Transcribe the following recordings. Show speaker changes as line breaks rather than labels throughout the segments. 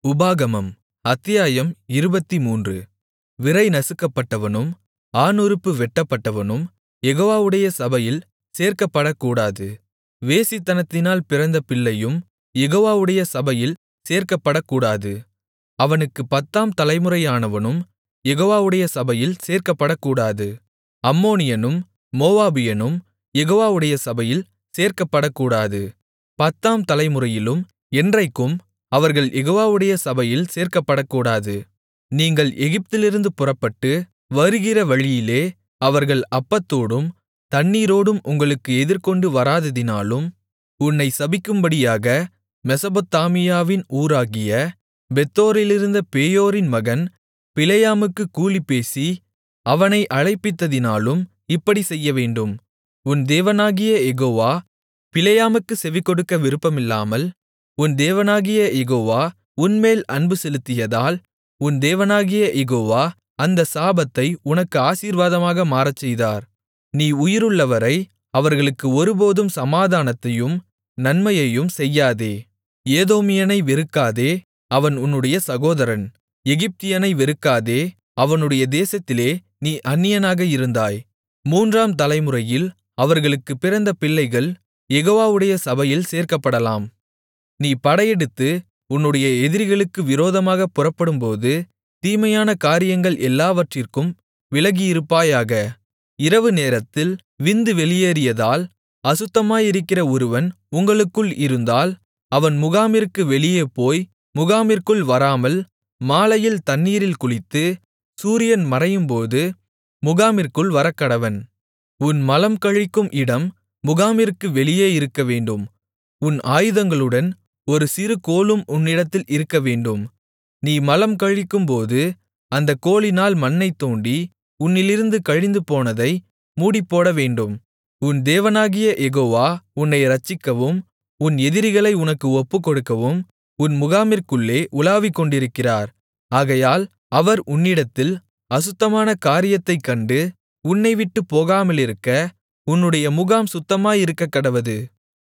உபாகமம் அத்தியாயம் இருபத்துமூன்று விரை நசுக்கப்பட்டவனும் ஆணுறுப்பு வெட்டப்பட்டவனும் யெகோவாவுடைய சபையில் சேர்க்கப்படக்கூடாது வேசித்தனத்தினால் பிறந்த பிள்ளையும் யெகோவாவுடைய சபையில் சேர்க்கப்படக்கூடாது அவனுக்குப் பத்தாம் தலைமுறையானவனும் யெகோவாவுடைய சபையில் சேர்க்கப்படக்கூடாது அம்மோனியனும் மோவாபியனும் யெகோவாவுடைய சபையில் சேர்க்கப்படக்கூடாது பத்தாம் தலைமுறையிலும் என்றைக்கும் அவர்கள் யெகோவாவுடைய சபையில் சேர்க்கப்படக்கூடாது நீங்கள் எகிப்திலிருந்து புறப்பட்டு வருகிற வழியிலே அவர்கள் அப்பத்தோடும் தண்ணீரோடும் உங்களுக்கு எதிர்கொண்டு வராததினாலும் உன்னைச் சபிக்கும்படியாக மெசொப்பொத்தாமியாவின் ஊராகிய பேத்தோரிலிருந்த பேயோரின் மகன் பிலேயாமுக்குக் கூலி பேசி அவனை அழைப்பித்ததினாலும் இப்படிச் செய்யவேண்டும் உன் தேவனாகிய யெகோவா பிலேயாமுக்குச் செவிகொடுக்க விருப்பமில்லாமல் உன் தேவனாகிய யெகோவா உன்மேல் அன்பு செலுத்தியதால் உன் தேவனாகிய யெகோவா அந்தச் சாபத்தை உனக்கு ஆசீர்வாதமாக மாறச்செய்தார் நீ உயிருள்ளவரை அவர்களுக்கு ஒருபோதும் சமாதானத்தையும் நன்மையையும் செய்யாதே ஏதோமியனை வெறுக்காதே அவன் உன்னுடைய சகோதரன் எகிப்தியனை வெறுக்காதே அவனுடைய தேசத்திலே நீ அந்நியனாக இருந்தாய் மூன்றாம் தலைமுறையில் அவர்களுக்குப் பிறந்த பிள்ளைகள் யெகோவாவுடைய சபையில் சேர்க்கப்படலாம் நீ படையெடுத்து உன்னுடைய எதிரிகளுக்கு விரோதமாகப் புறப்படும்போது தீமையான காரியங்கள் எல்லாவற்றிற்கும் விலகியிருப்பாயாக இரவு நேரத்தில் விந்து வெளியேறியதால் அசுத்தமாயிருக்கிற ஒருவன் உங்களுக்குள் இருந்தால் அவன் முகாமிற்கு வெளியே போய் முகாமிற்குள் வராமல் மாலையில் தண்ணீரில் குளித்து சூரியன் மறையும்போது முகாமிற்குள் வரக்கடவன் உன் மலம் கழிக்கும் இடம் முகாமிற்கு வெளியே இருக்கவேண்டும் உன் ஆயுதங்களுடன் ஒரு சிறு கோலும் உன்னிடத்தில் இருக்கவேண்டும் நீ மலம் கழிக்கும்போது அந்தக் கோலினால் மண்ணைத் தோண்டி உன்னிலிருந்து கழிந்துபோனதை மூடிப்போடவேண்டும் உன் தேவனாகிய யெகோவா உன்னை இரட்சிக்கவும் உன் எதிரிகளை உனக்கு ஒப்புக்கொடுக்கவும் உன் முகாமிற்குள்ளே உலாவிக்கொண்டிருக்கிறார் ஆகையால் அவர் உன்னிடத்தில் அசுத்தமான காரியத்தைக் கண்டு உன்னைவிட்டுப் போகாமலிருக்க உன்னுடைய முகாம் சுத்தமாயிருக்கக்கடவது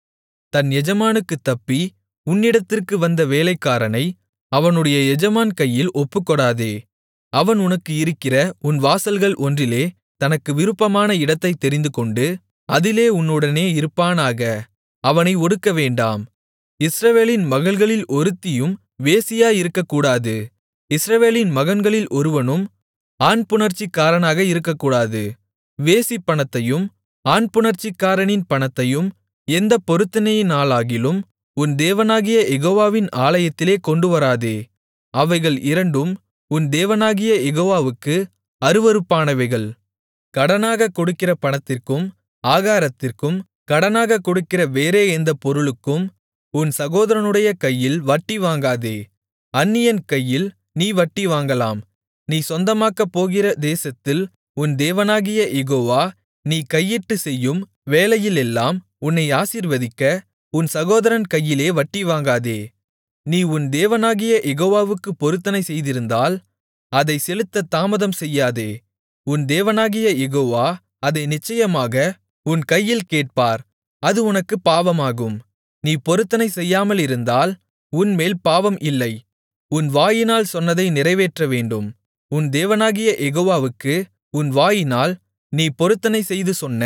தன் எஜமானுக்குத் தப்பி உன்னிடத்திற்கு வந்த வேலைக்காரனை அவனுடைய எஜமான் கையில் ஒப்புக்கொடாதே அவன் உனக்கு இருக்கிற உன் வாசல்கள் ஒன்றிலே தனக்கு விருப்பமான இடத்தைத் தெரிந்துகொண்டு அதிலே உன்னுடனே இருப்பானாக அவனை ஒடுக்கவேண்டாம் இஸ்ரவேலின் மகள்களில் ஒருத்தியும் வேசியாயிருக்கக்கூடாது இஸ்ரவேலின் மகன்களில் ஒருவனும் ஆண்புணர்ச்சிக்காரனாக இருக்கக்கூடாது வேசி பணத்தையும் ஆண்புணர்ச்சிக்காரனின் பணத்தையும் எந்தப் பொருத்தனையினாலாகிலும் உன் தேவனாகிய யெகோவாவின் ஆலயத்திலே கொண்டுவராதே அவைகள் இரண்டும் உன் தேவனாகிய யெகோவாவுக்கு அருவருப்பானவைகள் கடனாகக் கொடுக்கிற பணத்திற்கும் ஆகாரத்திற்கும் கடனாகக் கொடுக்கிற வேறே எந்தப் பொருளுக்கும் உன் சகோதரனுடைய கையில் வட்டி வாங்காதே அந்நியன் கையில் நீ வட்டி வாங்கலாம் நீ சொந்தமாக்கப் போகிற தேசத்தில் உன் தேவனாகிய யெகோவா நீ கையிட்டுச் செய்யும் வேலையிலெல்லாம் உன்னை ஆசீர்வதிக்க உன் சகோதரன் கையிலே வட்டி வாங்காதே நீ உன் தேவனாகிய யெகோவாவுக்குப் பொருத்தனை செய்திருந்தால் அதைச் செலுத்தத் தாமதம் செய்யாதே உன் தேவனாகிய யெகோவா அதை நிச்சயமாக உன் கையில் கேட்பார் அது உனக்குப் பாவமாகும் நீ பொருத்தனை செய்யாமலிருந்தால் உன்மேல் பாவம் இல்லை உன் வாயினால் சொன்னதை நிறைவேற்றவேண்டும் உன் தேவனாகிய யெகோவாவுக்கு உன் வாயினால் நீ பொருத்தனை செய்து சொன்ன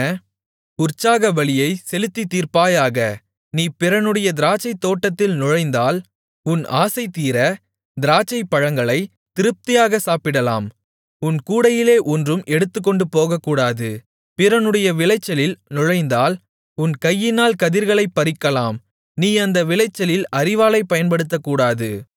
உற்சாக பலியைச் செலுத்தித் தீர்ப்பாயாக நீ பிறனுடைய திராட்சைத் தோட்டத்தில் நுழைந்தால் உன் ஆசை தீர திராட்சைப் பழங்களை திருப்தியாக சாப்பிடலாம் உன் கூடையிலே ஒன்றும் எடுத்துக்கொண்டு போகக்கூடாது பிறனுடைய விளைச்சலில் நுழைந்தால் உன் கையினால் கதிர்களைப் பறிக்கலாம் நீ அந்த விளைச்சலில் அரிவாளைப் பயன்படுத்தக்கூடாது